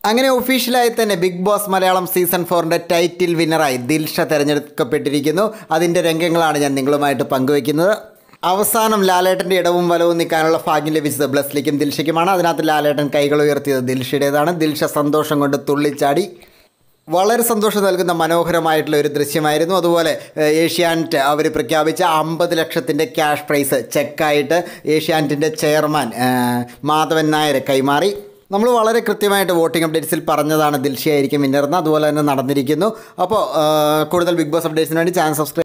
അങ്ങനെ ഒഫീഷ്യലായി തന്നെ ബിഗ് ബോസ് മലയാളം സീസൺ ഫോറിൻ്റെ ടൈറ്റിൽ വിന്നറായി ദിൽഷ തിരഞ്ഞെടുക്കപ്പെട്ടിരിക്കുന്നു അതിൻ്റെ രംഗങ്ങളാണ് ഞാൻ നിങ്ങളുമായിട്ട് പങ്കുവയ്ക്കുന്നത് അവസാനം ലാലേട്ടൻ്റെ ഇടവും വലവും നിൽക്കാനുള്ള ഭാഗ്യം ലഭിച്ചത് ബ്ലസ്ലിക്കും ദിൽഷയ്ക്കുമാണ് അതിനകത്ത് ലാലേട്ടൻ കൈകൾ ഉയർത്തിയത് ദിൽഷയുടേതാണ് ദിൽഷ സന്തോഷം കൊണ്ട് തുള്ളിച്ചാടി വളരെ സന്തോഷം നൽകുന്ന മനോഹരമായിട്ടുള്ള ഒരു ദൃശ്യമായിരുന്നു അതുപോലെ ഏഹ്, ഏഷ്യാനെറ്റ് അവർ പ്രഖ്യാപിച്ച അമ്പത് ലക്ഷത്തിൻ്റെ ക്യാഷ് പ്രൈസ് ചെക്കായിട്ട് ഏഷ്യാനെറ്റിൻ്റെ ചെയർമാൻ ഏഹ്, മാധവൻ നായർ കൈമാറി നമ്മൾ വളരെ കൃത്യമായിട്ട് വോട്ടിംഗ് അപ്ഡേറ്റ്സിൽ പറഞ്ഞതാണ് ദിൽഷയായിരിക്കും വിന്നർന്ന് അതുപോലെ തന്നെ നടന്നിരിക്കുന്നു അപ്പോൾ ഏഹ്, കൂടുതൽ ബിഗ് ബോസ് അപ്ഡേറ്റ്സിന് വേണ്ടി ചാനൽ സബ്സ്ക്രൈബ്